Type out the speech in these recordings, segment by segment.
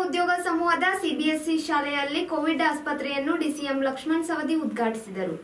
ಉದ್ಯೋಗ ಸಮೂಹದ ಸಿಬಿಎಸ್ಇ ಶಾಲೆಯಲ್ಲಿ ಕೋವಿಡ್ ಆಸ್ಪತ್ರೆಯನ್ನು ಡಿಸಿಎಂ ಲಕ್ಷ್ಮಣ್ ಸವದಿ ಉದ್ಘಾಟಿಸಿದರು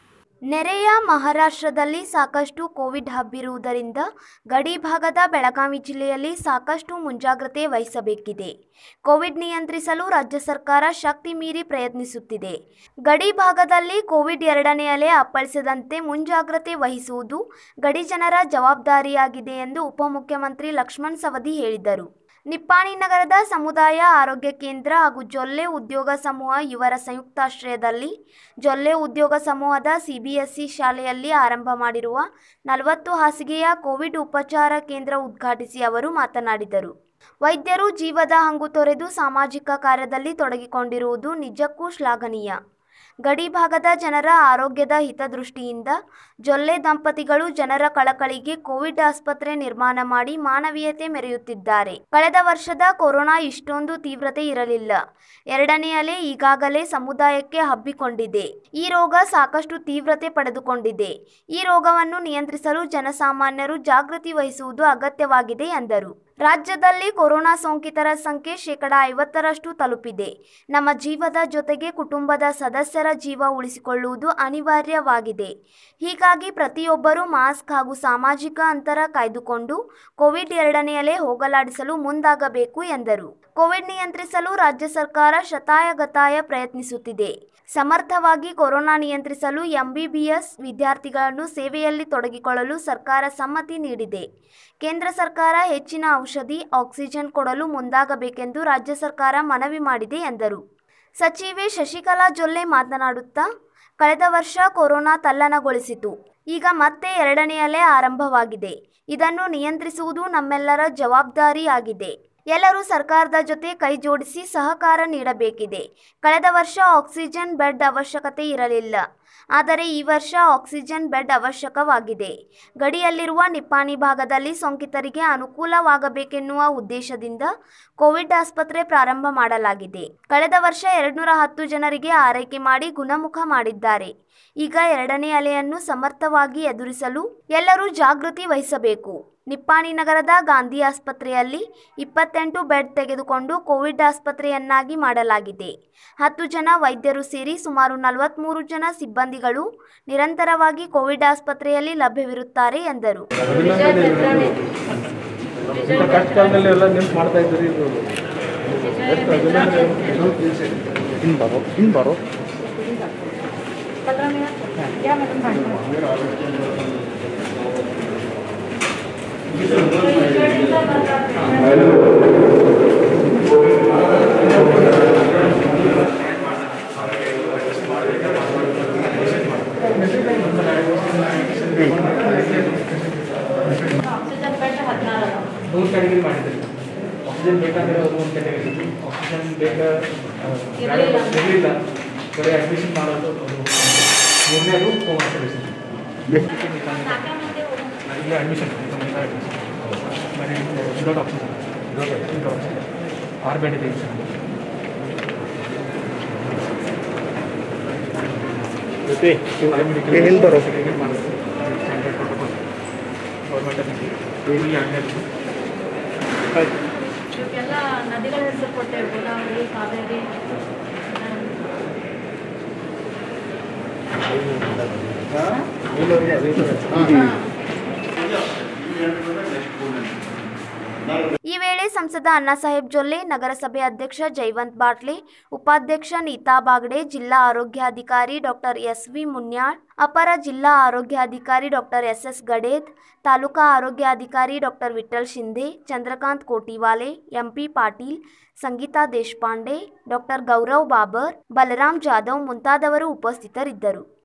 ನೆರೆಯ ಮಹಾರಾಷ್ಟ್ರದಲ್ಲಿ ಸಾಕಷ್ಟು ಕೋವಿಡ್ ಹಬ್ಬಿರುವುದರಿಂದ ಗಡಿ ಭಾಗದ ಬೆಳಗಾವಿ ಜಿಲ್ಲೆಯಲ್ಲಿ ಸಾಕಷ್ಟು ಮುಂಜಾಗ್ರತೆ ವಹಿಸಬೇಕಿದೆ ಕೋವಿಡ್ ನಿಯಂತ್ರಿಸಲು ರಾಜ್ಯ ಸರ್ಕಾರ ಶಕ್ತಿ ಮೀರಿ ಪ್ರಯತ್ನಿಸುತ್ತಿದೆ ಗಡಿ ಭಾಗದಲ್ಲಿ ಕೋವಿಡ್ ಎರಡನೇ ಅಲೆ ಅಪ್ಪಳಿಸದಂತೆ ಮುಂಜಾಗ್ರತೆ ವಹಿಸುವುದು ಗಡಿ ಜನರ ಜವಾಬ್ದಾರಿಯಾಗಿದೆ ಎಂದು ಉಪಮುಖ್ಯಮಂತ್ರಿ ಲಕ್ಷ್ಮಣ್ ಸವದಿ ಹೇಳಿದರು ನಿಪ್ಪಾಣಿ ನಗರದ ಸಮುದಾಯ ಆರೋಗ್ಯ ಕೇಂದ್ರ ಹಾಗೂ ಜೊಲ್ಲೆ ಉದ್ಯೋಗ ಸಮೂಹ ಇವರ ಸಂಯುಕ್ತಾಶ್ರಯದಲ್ಲಿ ಜೊಲ್ಲೆ ಉದ್ಯೋಗ ಸಮೂಹದ ಸಿಬಿಎಸ್ಇ ಶಾಲೆಯಲ್ಲಿ ಆರಂಭ ಮಾಡಿರುವ ನಲವತ್ತು ಹಾಸಿಗೆಯ ಕೋವಿಡ್ ಉಪಚಾರ ಕೇಂದ್ರ ಉದ್ಘಾಟಿಸಿ ಅವರು ಮಾತನಾಡಿದರು ವೈದ್ಯರು ಜೀವದ ಹಂಗು ತೊರೆದು ಸಾಮಾಜಿಕ ಕಾರ್ಯದಲ್ಲಿ ತೊಡಗಿಕೊಂಡಿರುವುದು ನಿಜಕ್ಕೂ ಶ್ಲಾಘನೀಯ ಗಡಿ ಭಾಗದ ಜನರ ಆರೋಗ್ಯದ ಹಿತದೃಷ್ಟಿಯಿಂದ ಜೊಲ್ಲೆ ದಂಪತಿಗಳು ಜನರ ಕಳಕಳಿಗೆ ಕೋವಿಡ್ ಆಸ್ಪತ್ರೆ ನಿರ್ಮಾಣ ಮಾಡಿ ಮಾನವೀಯತೆ ಮೆರೆಯುತ್ತಿದ್ದಾರೆ ಕಳೆದ ವರ್ಷದ ಕೊರೋನಾ ಇಷ್ಟೊಂದು ತೀವ್ರತೆ ಇರಲಿಲ್ಲ ಎರಡನೇ ಅಲೆ ಈಗಾಗಲೇ ಸಮುದಾಯಕ್ಕೆ ಹಬ್ಬಿಕೊಂಡಿದೆ ಈ ರೋಗ ಸಾಕಷ್ಟು ತೀವ್ರತೆ ಪಡೆದುಕೊಂಡಿದೆ ಈ ರೋಗವನ್ನು ನಿಯಂತ್ರಿಸಲು ಜನಸಾಮಾನ್ಯರು ಜಾಗೃತಿ ವಹಿಸುವುದು ಅಗತ್ಯವಾಗಿದೆ ಎಂದರು ರಾಜ್ಯದಲ್ಲಿ ಕೊರೋನಾ ಸೋಂಕಿತರ ಸಂಖ್ಯೆ ಶೇಕಡ ಐವತ್ತರಷ್ಟು ತಲುಪಿದೆ ನಮ್ಮ ಜೀವದ ಜೊತೆಗೆ ಕುಟುಂಬದ ಸದಸ್ಯರ ಜೀವ ಉಳಿಸಿಕೊಳ್ಳುವುದು ಅನಿವಾರ್ಯವಾಗಿದೆ ಹೀಗಾಗಿ ಪ್ರತಿಯೊಬ್ಬರೂ ಮಾಸ್ಕ್ ಹಾಗೂ ಸಾಮಾಜಿಕ ಅಂತರ ಕಾಯ್ದುಕೊಂಡು ಕೋವಿಡ್ ಎರಡನೇ ಅಲೆ ಹೋಗಲಾಡಿಸಲು ಮುಂದಾಗಬೇಕು ಎಂದರು ಕೋವಿಡ್ ನಿಯಂತ್ರಿಸಲು ರಾಜ್ಯ ಸರ್ಕಾರ ಶತಾಯಗತಾಯ ಪ್ರಯತ್ನಿಸುತ್ತಿದೆ ಸಮರ್ಥವಾಗಿ ಕೊರೋನಾ ನಿಯಂತ್ರಿಸಲು ಎಂಬಿಬಿಎಸ್ ವಿದ್ಯಾರ್ಥಿಗಳನ್ನು ಸೇವೆಯಲ್ಲಿ ತೊಡಗಿಕೊಳ್ಳಲು ಸರ್ಕಾರ ಸಮ್ಮತಿ ನೀಡಿದೆ ಕೇಂದ್ರ ಸರ್ಕಾರ ಹೆಚ್ಚಿನ ಔಷಧಿ ಆಕ್ಸಿಜನ್ ಕೊಡಲು ಮುಂದಾಗಬೇಕೆಂದು ರಾಜ್ಯ ಸರ್ಕಾರ ಮನವಿ ಮಾಡಿದೆ ಎಂದರು ಸಚಿವೆ ಶಶಿಕಲಾ ಜೊಲ್ಲೆ ಮಾತನಾಡುತ್ತಾ ಕಳೆದ ವರ್ಷ ಕೊರೋನಾ ತಲ್ಲಣಗೊಳಿಸಿತು ಈಗ ಮತ್ತೆ ಎರಡನೇ ಅಲೆ ಆರಂಭವಾಗಿದೆ ಇದನ್ನು ನಿಯಂತ್ರಿಸುವುದು ನಮ್ಮೆಲ್ಲರ ಜವಾಬ್ದಾರಿಯಾಗಿದೆ ಎಲ್ಲರೂ ಸರ್ಕಾರದ ಜೊತೆ ಕೈ ಜೋಡಿಸಿ ಸಹಕಾರ ನೀಡಬೇಕಿದೆ ಕಳೆದ ವರ್ಷ ಆಕ್ಸಿಜನ್ ಬೆಡ್ ಅವಶ್ಯಕತೆ ಇರಲಿಲ್ಲ ಆದರೆ ಈ ವರ್ಷ ಆಕ್ಸಿಜನ್ ಬೆಡ್ ಅವಶ್ಯಕವಾಗಿದೆ ಗಡಿಯಲ್ಲಿರುವ ನಿಪ್ಪಾಣಿ ಭಾಗದಲ್ಲಿ ಸೋಂಕಿತರಿಗೆ ಅನುಕೂಲವಾಗಬೇಕೆನ್ನುವ ಉದ್ದೇಶದಿಂದ ಕೋವಿಡ್ ಆಸ್ಪತ್ರೆ ಪ್ರಾರಂಭ ಮಾಡಲಾಗಿದೆ ಕಳೆದ ವರ್ಷ ಎರಡ್ನೂರ ಹತ್ತು ಜನರಿಗೆ ಆರೈಕೆ ಮಾಡಿ ಗುಣಮುಖ ಮಾಡಿದ್ದಾರೆ ಈಗ ಎರಡನೇ ಅಲೆಯನ್ನು ಸಮರ್ಥವಾಗಿ ಎದುರಿಸಲು ಎಲ್ಲರೂ ಜಾಗೃತಿ ವಹಿಸಬೇಕು ನಿಪ್ಪಾಣಿ ನಗರದ ಗಾಂಧಿ ಆಸ್ಪತ್ರೆಯಲ್ಲಿ ಇಪ್ಪತ್ತೆಂಟು ಬೆಡ್ ತೆಗೆದುಕೊಂಡು ಕೋವಿಡ್ ಆಸ್ಪತ್ರೆಯನ್ನಾಗಿ ಮಾಡಲಾಗಿದೆ ಹತ್ತು ಜನ ವೈದ್ಯರು ಸೇರಿ ಸುಮಾರು ನಲವತ್ತ್ಮೂರು ಜನ ಸಿಬ್ಬಂದಿಗಳು ನಿರಂತರವಾಗಿ ಕೋವಿಡ್ ಆಸ್ಪತ್ರೆಯಲ್ಲಿ ಲಭ್ಯವಿರುತ್ತಾರೆ ಎಂದರು ಇಂಥ ಕಷ್ಟ ಕಾಲದಲ್ಲಿ ಎಲ್ಲ ನಿಂತು ಮಾಡ್ತಾ ಇದ್ದೀರಿ ಇದು ಎಷ್ಟು ಅಭಿನಂದನೆ. ಹಿಂದ್ ಬರೋ ಹಿಂದ್ ಬರೋ ಮೂರು ಕ್ಯಾಟಗರಿ ಮಾಡಿದ್ರಿ ಆಕ್ಸಿಜನ್ ಬೇಕಂದ್ರೆ ಅದು ಒಂದು ಕ್ಯಾಟಗರಿ ಆಕ್ಸಿಜನ್ ಬೇಕ ಇರಲಿಲ್ಲ ಬರೀ ಅಡ್ಮಿಷನ್ ಮಾಡೋದು ಅದು ಮೂರನೇದು ಹೋಮ್ ಐಸೋಲೇಷನ್ ಇಲ್ಲ ಅಡ್ಮಿಷನ್ ಬರೀ ವಿದೌಟ್ ಆಕ್ಸಿಜನ್ ವಿದೌಟ್ ಆಕ್ಸಿಜನ್ ಆರು ಬೆಡ್ ಇದೆ ಸರ್ ಜೊತೆ ಹಿಂದ್ ಬರೋ ಸ್ಟ್ಯಾಂಡರ್ಡ್ ಪ್ರೋಟೋಕಾಲ್ ಗೌರ್ಮೆಂಟಲ್ಲಿ ಈ ಎರಡನೇದು ಇವಕ್ಕೆಲ್ಲ ನದಿಗಳ ಹೆಸರು ಕೊಟ್ಟೇವೆ ಗೋದಾವರಿ ಕಾವೇರಿ ಎಲ್ಲರಿಗೂ ಅದೇ ಥರ ಈ ವೇಳೆ ಸಂಸದ ಅಣ್ಣಾಸಾಹೇಬ್ ಜೊಲ್ಲೆ ನಗರಸಭೆ ಅಧ್ಯಕ್ಷ ಜೈವಂತ್ ಬಾಟ್ಲೆ ಉಪಾಧ್ಯಕ್ಷ ನೀತಾ ಬಾಗ್ಡೆ ಜಿಲ್ಲಾ ಆರೋಗ್ಯಾಧಿಕಾರಿ ಡಾಕ್ಟರ್ ಎಸ್ ವಿ ಮುನ್ಯಾಳ್ ಅಪರ ಜಿಲ್ಲಾ ಆರೋಗ್ಯಾಧಿಕಾರಿ doctor S S Gaded taluka ಆರೋಗ್ಯಾಧಿಕಾರಿ doctor Vitthal Shinde Chandrakant Kotiwale MP Patil Sangeeta Deshpande doctor Gaurav Babar Balram Jadhav ಮುಂತಾದವರು ಉಪಸ್ಥಿತರಿದ್ದರು